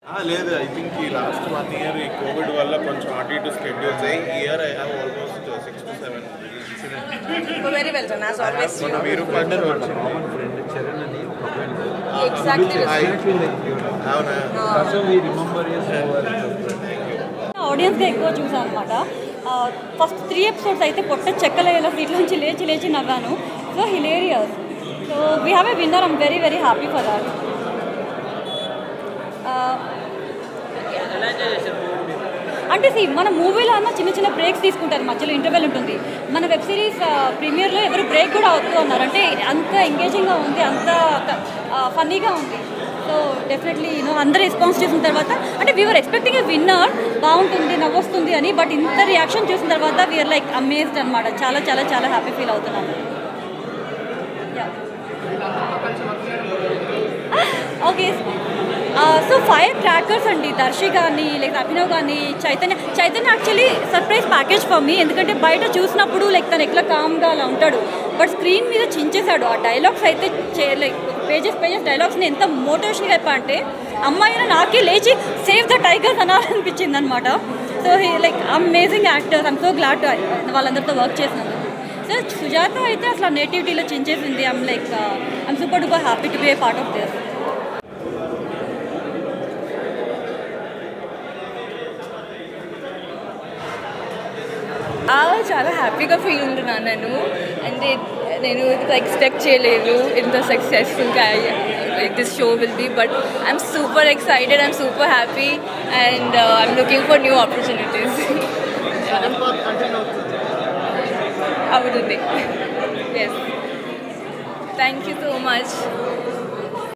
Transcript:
ఆ, లేదు I think ఈ లాస్ట్ వన్ ఇయర్ ఈ కోవిడ్ వల్ల కొంచెం అటు ఇటు స్కెడ్యూల్స్ అయ్యి ఈ year I have almost six to seven very well done as always మన వీరు పండుగ వచ్చింది కామన్ ఫ్రెండ్ చరణ్ అని ఒక friend exactly exactly like you అవునా సో వీ రిమెంబర్ యూ ఆడియన్స్గా ఎక్కువ చూసాను అనమాట ఫస్ట్ త్రీ ఎపిసోడ్స్ అయితే పొట్ట చెక్కలేలా సీట్ల నుంచి లేచి లేచి నవ్వాను so hilarious so we have a winner I'm very very happy for that అంటే సి మన మూవీలో అన్న చిన్న చిన్న బ్రేక్స్ తీసుకుంటారు మధ్యలో ఇంటర్వెల్ ఉంటుంది మన వెబ్ సిరీస్ ప్రీమియర్లో ఎవరు బ్రేక్ కూడా అవుతూ ఉన్నారు అంటే అంత ఎంగేజింగ్గా ఉంది అంత ఫన్నీగా ఉంది సో డెఫినెట్లీ యూనో అందరు రెస్పాన్స్ చేసిన తర్వాత అంటే వీఆర్ ఎక్స్పెక్టింగ్ ఏ విన్నర్ బాగుంటుంది నవ్వొస్తుంది అని బట్ ఇంత రియాక్షన్ చూసిన తర్వాత వీఆర్ లైక్ అమేజ్డ్ అనమాట చాలా చాలా చాలా హ్యాపీ ఫీల్ అవుతున్నాము ఓకే సో ఫైర్ క్రాకర్స్ అండి దర్శి కానీ లేక అభినవ్ కానీ Chaitanya Chaitanya actually surprise package for me ఎందుకంటే బయట చూసినప్పుడు లైక్ తను ఎట్లా కామ్గా అలా ఉంటాడు బట్ స్క్రీన్ మీద చించేశాడు ఆ డైలాగ్స్ అయితే లైక్ పేజెస్ పేజెస్ డైలాగ్స్ని ఎంత మోటివేషన్గా అయిపో అంటే అమ్మాయిన నాకే లేచి సేవ్ ద టైగర్స్ అనాలనిపించింది అనమాట so he like amazing actors I'm so glad వాళ్ళందరితో వర్క్ చేసినందుకు సో సుజాత అయితే అసలు నేటివిటీలో చించేసింది I'm like I'm super duper happy to be a part of this చాలా హ్యాపీగా ఫీల్ ఉంటున్నాను నేను అంటే నేను ఎక్స్పెక్ట్ చేయలేదు ఇంత సక్సెస్ఫుల్గా this show will be but I'm super excited I'm super happy and I'm looking for new opportunities అవుతుంది yes thank you so much